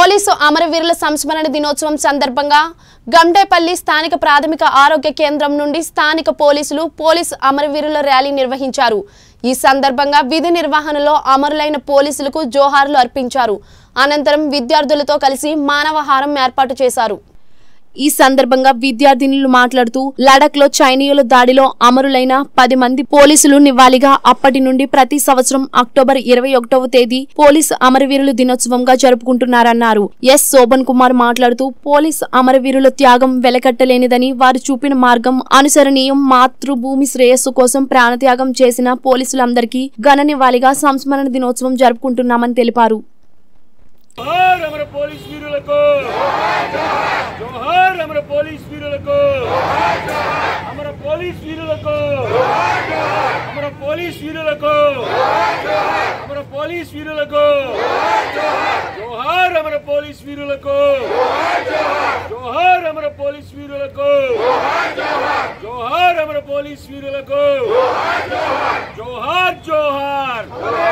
police అమరవీరుల సంస్మరణ దినోత్సవం సందర్భంగా గండేపల్లి స్థానిక ప్రాథమిక ఆరోగ్య కేంద్రం నుండి స్థానిక పోలీసులు పోలీసు అమరవీరుల ర్యాలీ నిర్వహించారు ఈ సందర్భంగా విధి నిర్వహణలో అమరులైన పోలీసులకు జోహార్లు అర్పించారు అనంతరం విద్యార్థులతో కలిసి మానవహారం ఏర్పాటు చేశారు ఈ సందర్భంగా విద్యార్థినులు మాట్లాడుతూ లడక్ లో చైనీయుల దాడిలో అమరులైన పది మంది పోలీసులు నివాళిగా అప్పటి నుండి ప్రతి సంవత్సరం అక్టోబర్ ఇరవై ఒకటవ తేదీ పోలీసు అమరవీరుల దినోత్సవంగా జరుపుకుంటున్నారన్నారు ఎస్ శోభన్ కుమార్ మాట్లాడుతూ పోలీసు అమరవీరుల త్యాగం వెలకట్టలేనిదని వారు చూపిన మార్గం అనుసరణీయం మాతృభూమి శ్రేయస్సు కోసం ప్రాణత్యాగం చేసిన పోలీసులందరికీ ఘన నివాళిగా సంస్మరణ దినోత్సవం జరుపుకుంటున్నామని తెలిపారు జోహార్ అమర పోలీస్ వీరులకు జోహార్ అమర పోలీస్ వీరులకు అమర పోలీస్ వీరులకు అమర పోలీస్ వీరులకు అమర పోలీస్ వీరులకు జోహార్ అమర పోలీస్ వీరులకు జోహార్ అమర పోలీస్ వీరులకు జోహార్ అమర పోలీస్ వీరులకు జోహార్ జోహార్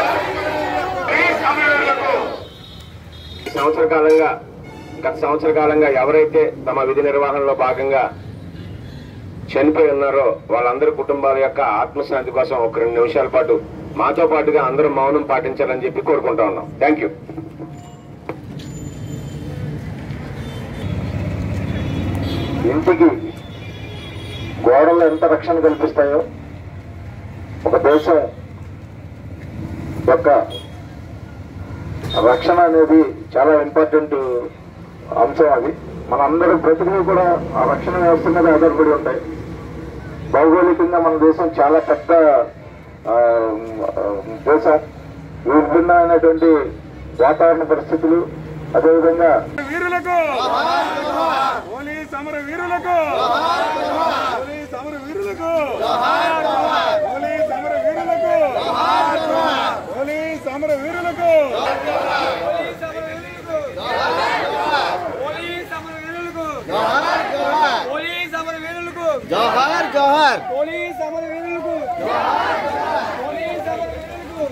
సంవత్సర కాలంగా గత సంవత్సర కాలంగా ఎవరైతే తమ విధి నిర్వహణలో భాగంగా చనిపోయి ఉన్నారో వాళ్ళందరి కుటుంబాల యొక్క ఆత్మశాంతి కోసం ఒక రెండు నిమిషాల పాటు మాతో పాటుగా అందరూ మౌనం పాటించాలని చెప్పి కోరుకుంటా ఉన్నాం థ్యాంక్ యూ ఇంటికి గోడలు ఎంత రక్షణ కల్పిస్తాయో ఒక దేశం యొక్క రక్షణ అనేది చాలా ఇంపార్టెంట్ అంశం అది మనందరం బ్రతుకులు కూడా ఆ రక్షణ వ్యవస్థ మీద ఆధారపడి ఉంటాయి భౌగోళికంగా మన దేశం చాలా పెద్ద ఆ, ఆ, దేశం విభిన్నమైనటువంటి వాతావరణ పరిస్థితులు అదేవిధంగా వీరులకు పోలీస్ అమర వీరులకు పోలీస్ అమర వీరులకు పోలీస్ అమర వీరులకు పోలీస్ అమర వీరులకు పోలీస్ అమర వీరులకు పోలీస్ అమర వీరులకు జోహార్ జోహార్ పోలీస్ అమర వీరులకు పోలీస్ అమర వీరులకు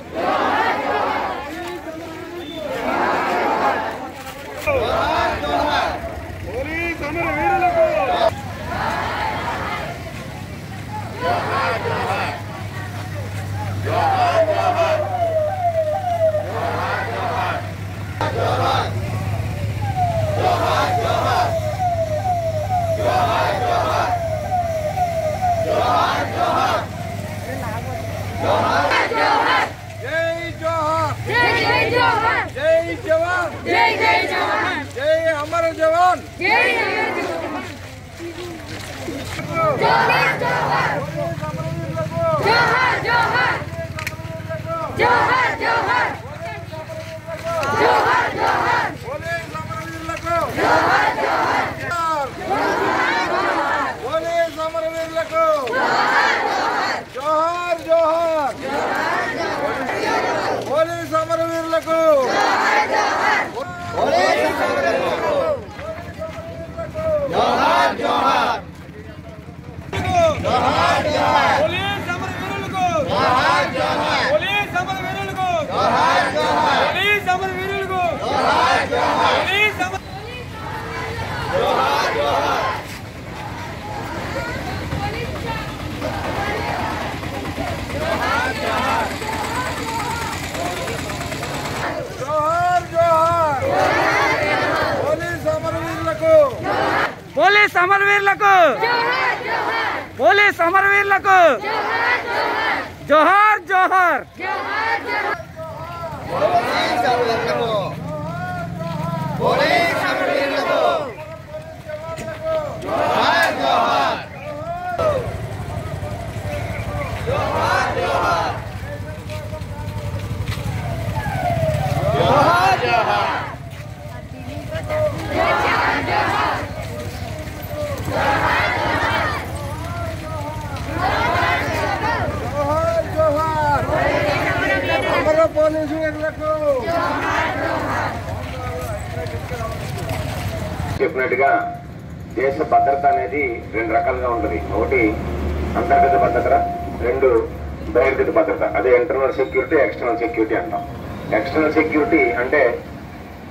పోలీస్ అమర వీరులకు జై జోహార్ జై జై జవాన్ జై జవాన్ జై జై జవాన్ జై అమర జవాన్ జై జై జవాన్ జోహార్ జోహార్ జోహార్ జోహార్ జోహార్ జోహార్ జోహార్ జోహార్ పోలీస్ అమరవీరులకు జోహార్ జోహార్ పోలీస్ అమరవీరులకు జోహార్ జోహార్ పోలీస్ అమరవీరులకు పోలీస్ అమరవీరులకు పోలీస్ అమరవీరులకు పోలీస్ అమరవీరులకు పోలీస్ అమర జోహార్ జోహార్ పోలీస్ అమరవీరులకు పోలీస్ అమరవీరులకు జోహార్ జోహార్ పోలీస్ అమరవీరులకు జోహార్ జోహార్ జోహార్ జోహార్ జోహార్ జోహార్ అమర పోలీసు వీరులకు చెప్పినట్టుగా దేశ భద్రత అనేది రెండు రకాలుగా ఉంటుంది ఒకటి అంతర్గత భద్రత రెండు బహిర్గత భద్రత అదే ఇంటర్నల్ సెక్యూరిటీ ఎక్స్టర్నల్ సెక్యూరిటీ అంటాం ఎక్స్టర్నల్ సెక్యూరిటీ అంటే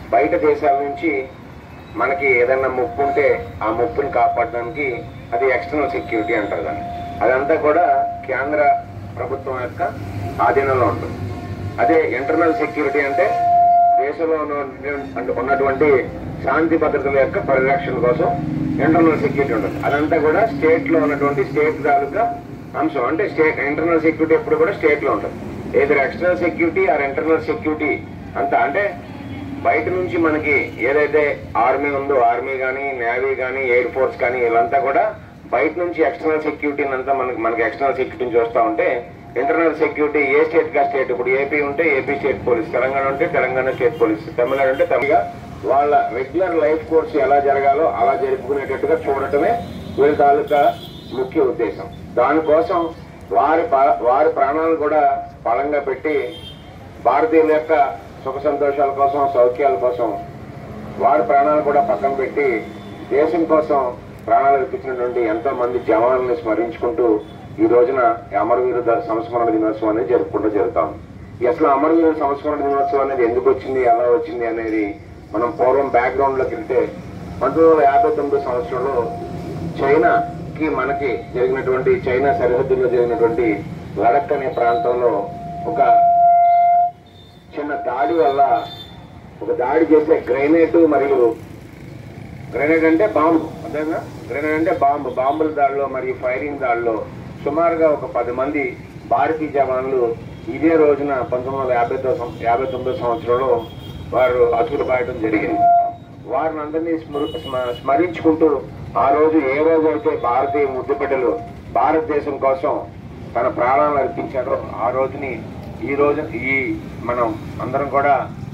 బయట దేశాల నుంచి మనకి ఏదైనా ముప్పు ఉంటే ఆ ముప్పుని కాపాడడానికి అది ఎక్స్టర్నల్ సెక్యూరిటీ అంటారు దాన్ని అదంతా కూడా కేంద్ర ప్రభుత్వం యొక్క ఆధీనంలో ఉంటుంది అదే ఇంటర్నల్ సెక్యూరిటీ అంటే దేశంలో ఉన్న- ఉన్నటువంటి శాంతి భద్రతల యొక్క పరిరక్షణ కోసం ఇంటర్నల్ సెక్యూరిటీ ఉంటుంది అదంతా కూడా స్టేట్ లో ఉన్నటువంటి స్టేట్ తాలూకా అంశం అంటే స్టేట్ ఇంటర్నల్ సెక్యూరిటీ ఎప్పుడు కూడా స్టేట్ లో ఉంటుంది ఏదో external security or internal security అంతా అంటే బయట నుంచి మనకి ఏదైతే ఆర్మీ ఉందో ఆర్మీ కానీ నేవీ కానీ ఎయిర్ ఫోర్స్ కానీ వీళ్ళంతా కూడా బయట నుంచి ఎక్స్టర్నల్ సెక్యూరిటీని అంతా మనకి మనకి ఎక్స్టర్నల్ సెక్యూరిటీని చూస్తా ఉంటే ఇంటర్నల్ సెక్యూరిటీ ఏ స్టేట్ కా స్టేట్ ఇప్పుడు ఏపీ ఉంటే ఏపీ స్టేట్ పోలీస్ తెలంగాణ ఉంటే తెలంగాణ స్టేట్ పోలీస్ తమిళనాడు ఉంటే తమిళ వాళ్ళ రెగ్యులర్ లైఫ్ కోర్స్ ఎలా జరగాలో అలా జరుపుకునేటట్టుగా చూడటమే వీళ్ళ తాలూకా ముఖ్య ఉద్దేశం దానికోసం వారి ప- వారి ప్రాణాలను కూడా బలంగా పెట్టి భారతీయుల యొక్క సుఖ సంతోషాల కోసం సౌఖ్యాల కోసం వారి ప్రాణాలు కూడా పక్కన పెట్టి దేశం కోసం ప్రాణాలు అర్పించినటువంటి ఎంతో మంది జవాన్లను స్మరించుకుంటూ ఈ రోజున ఈ అమరవీరు ద- సంస్మరణ దినోత్సవం అనేది జరుపుకుంటూ జరుగుతాం ఈ అసలు అమరవీరు సంస్మరణ దినోత్సవం అనేది ఎందుకు వచ్చింది ఎలా వచ్చింది అనేది మనం పూర్వం బ్యాక్గ్రౌండ్ లోకి వెళ్తే పంతొమ్మిది వందల యాభై తొమ్మిది సంవత్సరంలో చైనాకి మనకి జరిగినటువంటి చైనా సరిహద్దుల్లో జరిగినటువంటి లడక్ అనే ప్రాంతంలో ఒక చిన్న దాడి వల్ల ఒక దాడి చేసే గ్రైనేట్ మరియు గ్రెనేడ్ అంటే బాంబు అదేనా గ్రెనేడ్ అంటే బాంబు బాంబుల దాడిలో మరియు ఫైరింగ్ దాడిలో సుమారుగా ఒక పది మంది భారతీయ జవాన్లు ఇదే రోజున పంతొమ్మిది వందల యాభై తో- యాభై తొమ్మిదో సంవత్సరంలో వారు అతుకులు పాయడం జరిగింది వారిని అందరినీ స్మరు- స్మ- స్మరించుకుంటూ ఆ రోజు ఏ రోజు అయితే భారతీయ ముద్దుబిడ్డలు భారతదేశం కోసం తన ప్రాణాలు అర్పించారో ఆ రోజుని ఈ రోజు ఈ మనం అందరం కూడా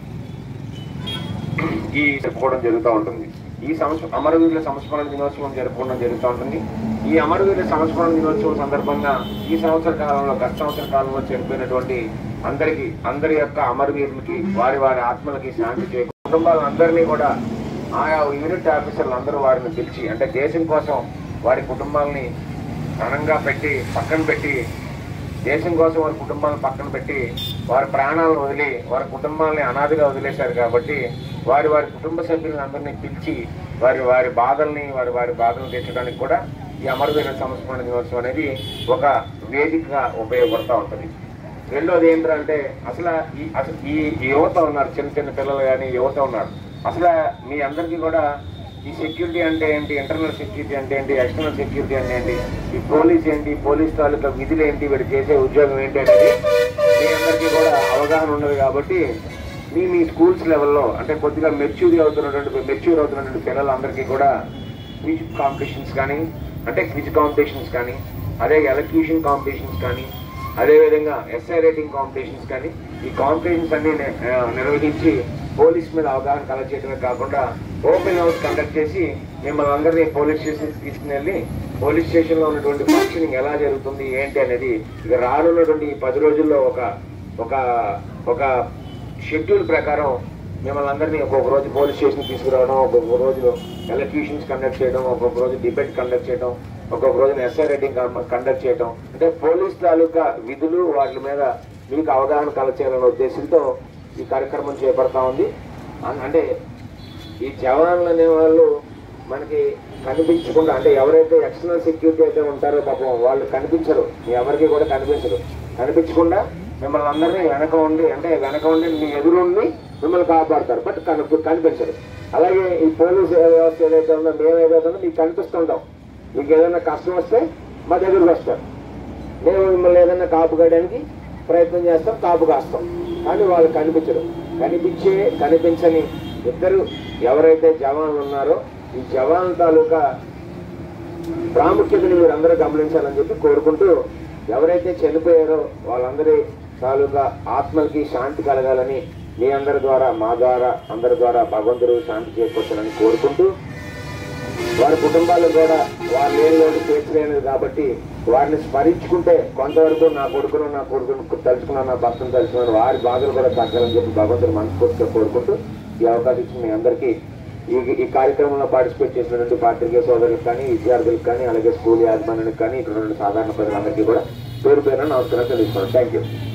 ఈ జరుపుకోవడం జరుగుతూ ఉంటుంది ఈ సంవత్సరం అమరవీరుల సంస్మరణ దినోత్సవం జరుపుకోవడం జరుగుతూ ఉంటుంది ఈ అమరవీరుల సంస్మరణ దినోత్సవం సందర్భంగా ఈ సంవత్సర కాలంలో గత సంవత్సర కాలంలో చనిపోయినటువంటి అందరికి అందరి యొక్క అమరవీరులకి వారి వారి ఆత్మలకి శాంతి చేయ కుటుంబాలందరినీ కూడా ఆయా యూనిట్ ఆఫీసర్లు అందరూ వారిని పిలిచి అంటే దేశం కోసం వారి కుటుంబాలని ఘనంగా పెట్టి పక్కన పెట్టి దేశం కోసం వారి కుటుంబాలను పక్కన పెట్టి వారి ప్రాణాలను వదిలి వారి కుటుంబాలని అనాథగా వదిలేశారు కాబట్టి వారి వారి కుటుంబ సభ్యులను అందరినీ పిలిచి వారి వారి బాధల్ని వారి వారి బాధలు తీర్చడానికి కూడా ఈ అమరవీర సంస్మరణ దినోత్సవం అనేది ఒక వేదికగా ఉపయోగపడతా ఉంటుంది రెండోది ఏంటంటే అసలు ఈ అసలు ఈ ఈ యువత ఉన్నారు చిన్న చిన్న పిల్లలు కానీ యువత ఉన్నారు అసలు మీ అందరికీ కూడా ఈ సెక్యూరిటీ అంటే ఏంటి ఇంటర్నల్ సెక్యూరిటీ అంటే ఏంటి ఎక్స్టర్నల్ సెక్యూరిటీ అంటే ఏంటి ఈ పోలీస్ ఏంటి పోలీస్ తాలూకా విధులు ఏంటి వీడు చేసే ఉద్యోగం ఏంటి అనేది మీ అందరికీ కూడా అవగాహన ఉండదు కాబట్టి మీ మీ స్కూల్స్ లెవెల్లో అంటే కొద్దిగా మెచ్యూర్ అవుతున్నటువంటి మెచ్యూర్ అవుతున్నటువంటి పిల్లలందరికీ కూడా క్విజ్ కాంపిటీషన్స్ కానీ అంటే క్విజ్ కాంపిటీషన్స్ కానీ అదే ఎలక్యూషన్ కాంపిటీషన్స్ కానీ అదేవిధంగా ఎస్ఐ రేటింగ్ కాంపిటీషన్స్ కానీ ఈ కాంపిటీషన్స్ అన్ని ని- ఆ, నిర్వహించి పోలీస్ మీద అవగాహన కలెక్ట్ చేయడమే కాకుండా ఓపెన్ హౌస్ కండక్ట్ చేసి మిమ్మల్ని అందరినీ పోలీస్ స్టేషన్ తీసుకుని వెళ్ళి పోలీస్ స్టేషన్ లో ఉన్నటువంటి ఫంక్షనింగ్ ఎలా జరుగుతుంది ఏంటి అనేది ఇక రానున్నటువంటి ఈ పది రోజుల్లో ఒక ఒక ఒక షెడ్యూల్ ప్రకారం మిమ్మల్ని అందరినీ ఒక్కొక్క రోజు పోలీస్ స్టేషన్ తీసుకురావడం ఒక్కొక్క రోజు ఎలక్యూషన్స్ కండక్ట్ చేయడం ఒక్కొక్క రోజు డిబేట్ కండక్ట్ చేయడం ఒక్కొక్క రోజు ఎస్ఐ రైటింగ్ కండక్ట్ చేయడం అంటే పోలీస్ తాలూకా విధులు వాటి మీద మీకు అవగాహన కలచేయాలనే ఉద్దేశంతో ఈ కార్యక్రమం చేపడతా ఉంది అన్- అంటే ఈ జవాన్లు అనే వాళ్ళు మనకి కనిపించకుండా అంటే ఎవరైతే ఎక్స్టర్నల్ సెక్యూరిటీ అయితే ఉంటారో పాపం వాళ్ళు కనిపించరు మీ ఎవరికి కూడా కనిపించరు కనిపించకుండా మిమ్మల్ని అందరినీ వెనక ఉండి అంటే వెనక ఉండి మీ ఎదురు ఉండి మిమ్మల్ని కాపాడతారు బట్ కను కనిపించరు అలాగే ఈ పోలీస్ వ్యవస్థ ఏదైతే ఉందో మేము ఏదైతే ఉందో మీకు కనిపిస్తుంటాం మీకు ఏదైనా కష్టం వస్తే మా దగ్గరకు వస్తారు మేము మిమ్మల్ని ఏదైనా కాపు కాయడానికి ప్రయత్నం చేస్తాం కాపు కాస్తాం కానీ వాళ్ళు కనిపించరు కనిపించే కనిపించని ఇద్దరు ఎవరైతే జవాన్లు ఉన్నారో ఈ జవాన్ తాలూకా ప్రాముఖ్యతని మీరు అందరూ గమనించాలని చెప్పి కోరుకుంటూ ఎవరైతే చనిపోయారో వాళ్ళందరి తాలూకా ఆత్మలకి శాంతి కలగాలని మీ అందరి ద్వారా మా ద్వారా అందరి ద్వారా భగవంతుడు శాంతి చేకూర్చాలని కోరుకుంటూ వారి కుటుంబాలు కూడా వారు లేని లోటు తీర్చలేనిది కాబట్టి వారిని స్మరించుకుంటే కొంతవరకు నా కొడుకును నా కొడుకును తలుచుకున్నా నా భర్తను తలుచుకున్నాను వారి బాధలు కూడా తగ్గాలని చెప్పి భగవంతుడు మనస్ఫూర్తిగా కోరుకుంటూ ఈ అవకాశం ఇచ్చిన మీ అందరికీ ఈ ఈ కార్యక్రమంలో పార్టిసిపేట్ చేసినటువంటి పాత్రికేయ సోదరులకు కానీ విద్యార్థులకు కానీ అలాగే స్కూల్ యాజమాన్యానికి కానీ ఇక్కడ ఉన్న సాధారణ ప్రజలందరికీ కూడా పేరు పేరున నమస్కారం తెలుస్తున్నాను థ్యాంక్ యూ